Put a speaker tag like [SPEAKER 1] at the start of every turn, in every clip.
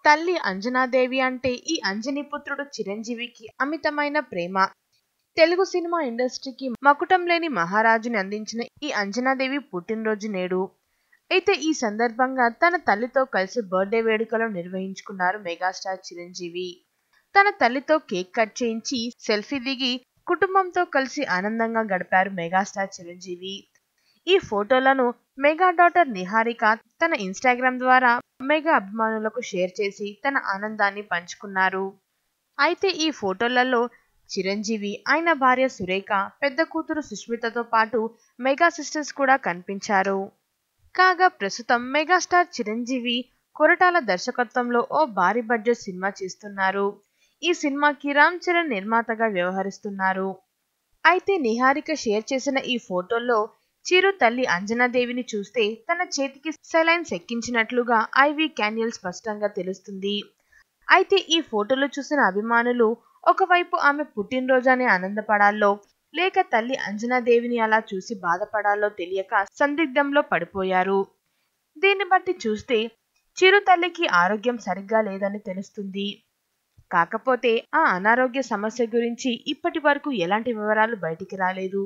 [SPEAKER 1] తల్లి అంజనాదేవి అంటే ఈ అంజని పుత్రుడు చిరంజీవికి అమితమైన ప్రేమ తెలుగు సినిమా ఇండస్ట్రీకి మకుటం లేని మహారాజుని అందించిన ఈ అంజనాదేవి పుట్టినరోజు నేడు అయితే ఈ సందర్భంగా తన తల్లితో కలిసి బర్త్డే వేడుకలు నిర్వహించుకున్నారు మెగాస్టార్ చిరంజీవి తన తల్లితో కేక్ కట్ చేయించి సెల్ఫీ దిగి కుటుంబంతో కలిసి ఆనందంగా గడిపారు మెగాస్టార్ చిరంజీవి ఈ ఫోటోలను మెగా డాటర్ నిహారిక తన ఇన్స్టాగ్రామ్ ద్వారా మెగా అభిమానులకు షేర్ చేసి తన ఆనందాన్ని పంచుకున్నారు అయితే ఈ ఫోటోలలో చిరంజీవి ఆయన భార్య సురేఖ పెద్ద కూతురు సుష్మితతో పాటు మెగా సిస్టర్స్ కూడా కనిపించారు కాగా ప్రస్తుతం మెగాస్టార్ చిరంజీవి కొరటాల దర్శకత్వంలో ఓ భారీ బడ్జెట్ సినిమా చేస్తున్నారు ఈ సినిమాకి రామ్ చరణ్ నిర్మాతగా వ్యవహరిస్తున్నారు అయితే నిహారిక షేర్ చేసిన ఈ ఫోటోల్లో చిరు తల్లి అంజనాదేవిని చూస్తే తన చేతికి సెలైన్స్ ఎక్కించినట్లుగా ఐవి క్యాన్యుల్ స్పష్టంగా తెలుస్తుంది అయితే ఈ ఫోటోలు చూసిన అభిమానులు ఒకవైపు ఆమె పుట్టినరోజాన్ని ఆనందపడాలో లేక తల్లి అంజనాదేవిని అలా చూసి బాధపడాలో తెలియక సందిగ్ధంలో పడిపోయారు దీన్ని బట్టి చూస్తే చిరు తల్లికి ఆరోగ్యం సరిగ్గా లేదని తెలుస్తుంది కాకపోతే ఆ అనారోగ్య సమస్య గురించి ఇప్పటి వరకు ఎలాంటి వివరాలు బయటికి రాలేదు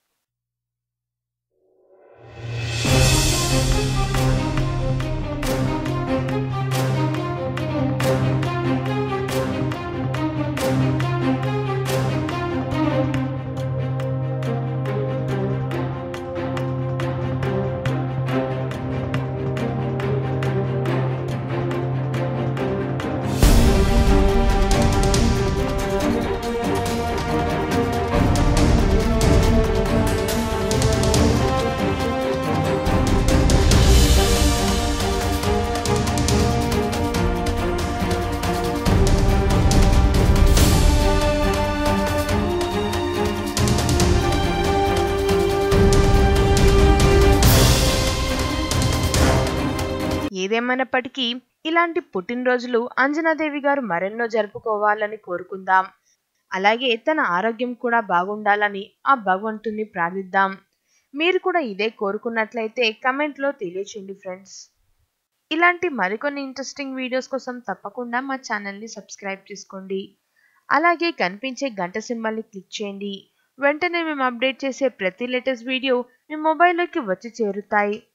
[SPEAKER 1] ఏదేమైనప్పటికీ ఇలాంటి పుట్టినరోజులు అంజనాదేవి గారు మరెన్నో జరుపుకోవాలని కోరుకుందాం అలాగే తన ఆరోగ్యం కూడా బాగుండాలని ఆ భగవంతుని ప్రార్థిద్దాం మీరు కూడా ఇదే కోరుకున్నట్లయితే కమెంట్లో తెలియచేయండి ఫ్రెండ్స్ ఇలాంటి మరికొన్ని ఇంట్రెస్టింగ్ వీడియోస్ కోసం తప్పకుండా మా ఛానల్ని సబ్స్క్రైబ్ చేసుకోండి అలాగే కనిపించే గంట సింబల్ని క్లిక్ చేయండి వెంటనే మేము అప్డేట్ చేసే ప్రతి లేటెస్ట్ వీడియో మీ మొబైల్లోకి వచ్చి చేరుతాయి